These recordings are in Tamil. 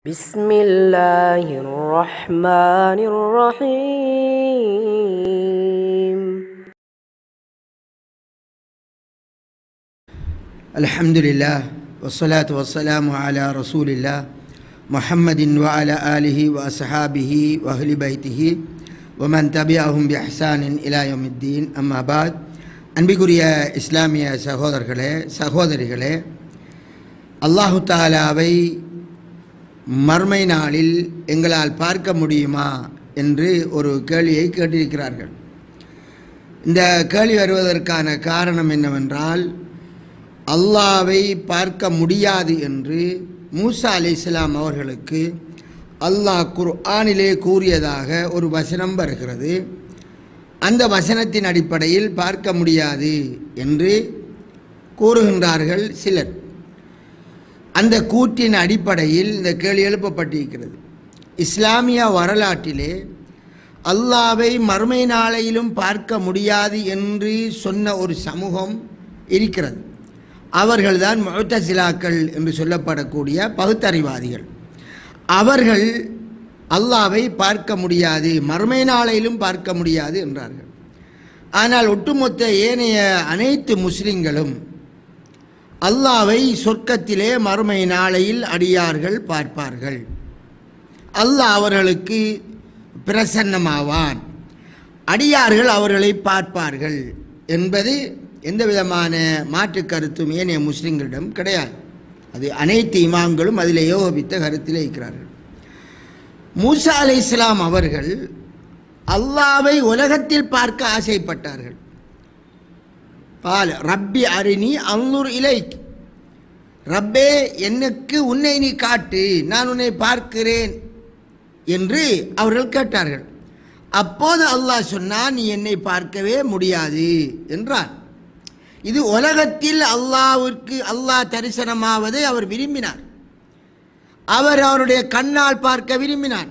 بسم الله الرحمن الرحيم الحمد لله والصلاة والسلام على رسول الله محمد وعلى آله وأصحابه وأهل بيته ومن تبعهم بإحسان إلى يوم الدين أما بعد அன்பிக்குரிய இஸ்லாமிய சகோதரர்களே சகோதரிகளே அல்லாஹு தாலாவை மர்மை நாளில் எங்களால் பார்க்க முடியுமா என்று ஒரு கேள்வியை கேட்டிருக்கிறார்கள் இந்த கேள்வி வருவதற்கான காரணம் என்னவென்றால் அல்லாவை பார்க்க முடியாது என்று மூசா அலி இஸ்லாம் அவர்களுக்கு அல்லாஹ் குர்ஆனிலே கூறியதாக ஒரு வசனம் வருகிறது அந்த வசனத்தின் அடிப்படையில் பார்க்க முடியாது என்று கூறுகின்றார்கள் சிலர் அந்த கூற்றின் அடிப்படையில் இந்த கேள்வி எழுப்பப்பட்டிருக்கிறது இஸ்லாமிய வரலாற்றிலே அல்லாவை மறுமை நாளையிலும் பார்க்க முடியாது என்று சொன்ன ஒரு சமூகம் இருக்கிறது அவர்கள்தான் முத்தசிலாக்கள் என்று சொல்லப்படக்கூடிய பகுத்தறிவாதிகள் அவர்கள் அல்லாவை பார்க்க முடியாது மறுமை நாளையிலும் பார்க்க முடியாது என்றார்கள் ஆனால் ஒட்டுமொத்த ஏனைய அனைத்து முஸ்லிம்களும் அல்லாவை சொர்க்கத்திலே மறுமை நாளையில் அடியார்கள் பார்ப்பார்கள் அல்லாஹ் அவர்களுக்கு பிரசன்னமாவான் அடியார்கள் அவர்களை பார்ப்பார்கள் என்பது எந்த விதமான மாற்று கருத்தும் ஏனைய முஸ்லிம்களிடம் கிடையாது அது அனைத்து இமாம்களும் அதில் யோகபித்த கருத்தில் இருக்கிறார்கள் மூசா அலை இஸ்லாம் அவர்கள் அல்லாவை உலகத்தில் பார்க்க ஆசைப்பட்டார்கள் பால் ரப்பி அரிணி அன்னூர் இலை ரப்பே எனக்கு உன்னை நீ காட்டு நான் உன்னை பார்க்கிறேன் என்று அவர்கள் கேட்டார்கள் அப்போது அல்லாஹ் சொன்னான் நீ என்னை பார்க்கவே முடியாது என்றார் இது உலகத்தில் அல்லாவிற்கு அல்லாஹ் தரிசனமாவதை அவர் விரும்பினார் அவர் அவருடைய கண்ணால் பார்க்க விரும்பினார்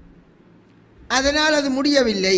அதனால் அது முடியவில்லை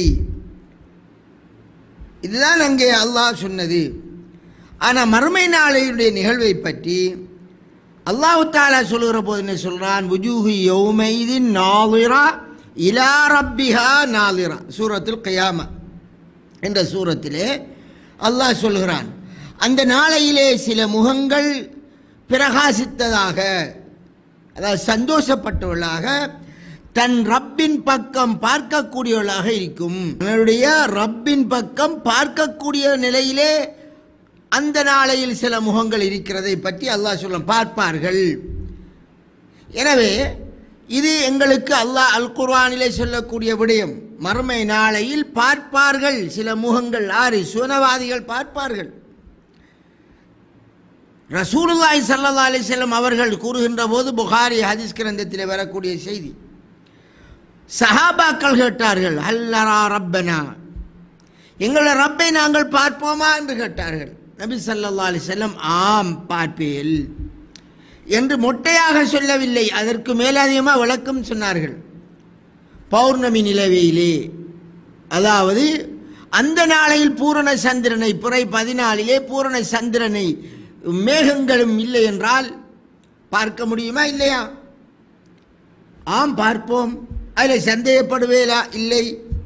இதுதான் அங்கே அல்லாஹ் சொன்னது ஆனால் மறுமை நாளையுடைய நிகழ்வை பற்றி அல்லாஹு தாலா சொல்லுகிற போது என்ன சொல்கிறான் புஜூஹி யௌமைதின் நாலிரா இலா ரப்பிஹா நாலிரா சூரத்தில் கயாமா என்ற சூரத்திலே அல்லாஹ் சொல்கிறான் அந்த நாளையிலே சில முகங்கள் பிரகாசித்ததாக அதாவது சந்தோஷப்பட்டவர்களாக தன் ரப்பின் பக்கம் பார்க்கக்கூடியவர்களாக இருக்கும் தன்னுடைய ரப்பின் பக்கம் பார்க்கக்கூடிய நிலையிலே அந்த நாளையில் சில முகங்கள் இருக்கிறதை பற்றி அல்லாஹ் சொல்ல பார்ப்பார்கள் எனவே இது எங்களுக்கு அல்லாஹ் அல் குர்ஆனிலே சொல்லக்கூடிய விடயம் மறுமை நாளையில் பார்ப்பார்கள் சில முகங்கள் ஆறு சுனவாதிகள் பார்ப்பார்கள் ரசூலுல்லாய் சல்லா அலிசல்லம் அவர்கள் கூறுகின்ற போது புகாரி ஹதீஸ் கிரந்தத்தில் வரக்கூடிய செய்தி சஹாபாக்கள் கேட்டார்கள் அல்லரா ரப்பனா எங்களை ரப்பை நாங்கள் பார்ப்போமா என்று கேட்டார்கள் நபி சல்லா அலிசல்லம் ஆம் பார்ப்பேல் என்று மொட்டையாக சொல்லவில்லை அதற்கு மேலதிகமாக விளக்கம் சொன்னார்கள் பௌர்ணமி நிலவையிலே அதாவது அந்த நாளையில் பூரண சந்திரனை புறை பதினாலிலே பூரண சந்திரனை மேகங்களும் இல்லை என்றால் பார்க்க முடியுமா இல்லையா ஆம் பார்ப்போம் அதில் சந்தேகப்படுவேலா இல்லை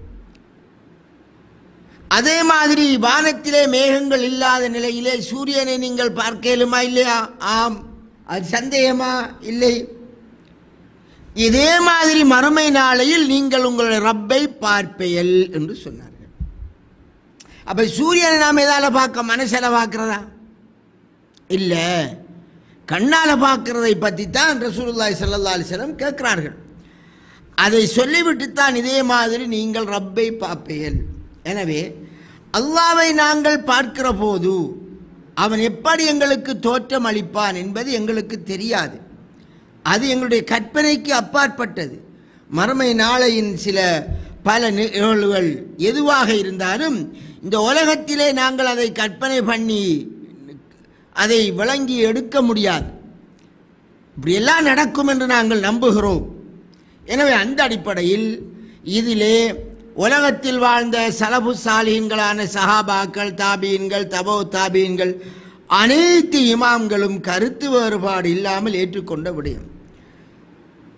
அதே மாதிரி வானத்திலே மேகங்கள் இல்லாத நிலையிலே சூரியனை நீங்கள் பார்க்க இயலுமா இல்லையா ஆம் அது சந்தேகமா இல்லை இதே மாதிரி மறுமை நாளையில் நீங்கள் உங்களுடைய ரப்பை பார்ப்பெயல் என்று சொன்னார்கள் அப்ப சூரியனை நாம் எதால பார்க்க மனசில் பார்க்கிறதா இல்லை கண்ணால் பார்க்கிறதை பற்றி தான் ரசூலுல்லாய் சல்லா அலிஸ்லம் கேட்கிறார்கள் அதை சொல்லிவிட்டு தான் இதே மாதிரி நீங்கள் ரப்பை பார்ப்பீர்கள் எனவே அல்லாவை நாங்கள் பார்க்கிற போது அவன் எப்படி எங்களுக்கு தோற்றம் அளிப்பான் என்பது எங்களுக்கு தெரியாது அது எங்களுடைய கற்பனைக்கு அப்பாற்பட்டது மறுமை நாளையின் சில பல நிகழ்வுகள் எதுவாக இருந்தாலும் இந்த உலகத்திலே நாங்கள் அதை கற்பனை பண்ணி அதை விளங்கி எடுக்க முடியாது இப்படியெல்லாம் நடக்கும் என்று நாங்கள் நம்புகிறோம் எனவே அந்த அடிப்படையில் இதிலே உலகத்தில் வாழ்ந்த சலபு சாலிகங்களான சஹாபாக்கள் தாபீன்கள் தபோ தாபீன்கள் அனைத்து இமாம்களும் கருத்து வேறுபாடு இல்லாமல் ஏற்றுக்கொண்ட விடயம்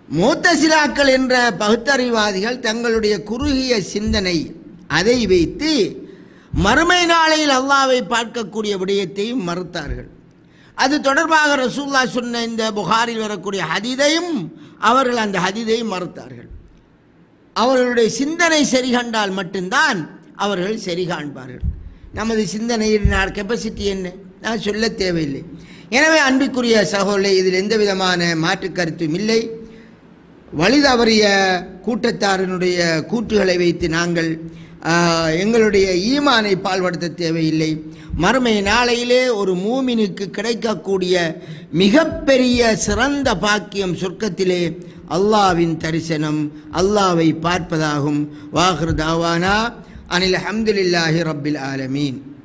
மூத்தசிலாக்கள் என்ற பகுத்தறிவாதிகள் தங்களுடைய குறுகிய சிந்தனை அதை வைத்து மறுமை நாளையில் அல்லாவை பார்க்கக்கூடிய விடயத்தையும் மறுத்தார்கள் அது தொடர்பாக ரசூல்லா சொன்ன இந்த புகாரில் வரக்கூடிய ஹதீதையும் அவர்கள் அந்த ஹதீதையும் மறுத்தார்கள் அவர்களுடைய சிந்தனை சரி கண்டால் மட்டும்தான் அவர்கள் சரி காண்பார்கள் நமது சிந்தனையின் கெப்பாசிட்டி என்ன நான் சொல்ல தேவையில்லை எனவே அன்பிற்குரிய சகோதரர்களே இதில் எந்த விதமான மாற்று கருத்தும் இல்லை வழி தவறிய கூட்டத்தாரினுடைய கூற்றுகளை வைத்து நாங்கள் ஆஹ், எங்களுடைய ஈமானை பால்படுத்த தேவையில்லை மறுமை நாளையிலே ஒரு மூமினுக்கு கிடைக்கக்கூடிய மிகப்பெரிய சிறந்த பாக்கியம் சொர்க்கத்திலே அல்லாவின் தரிசனம் அல்லாவை பார்ப்பதாகும் வாஹ்ரு தாவானா அனில் அஹமதுல்லாஹி ரப்பில் ஆலமீன்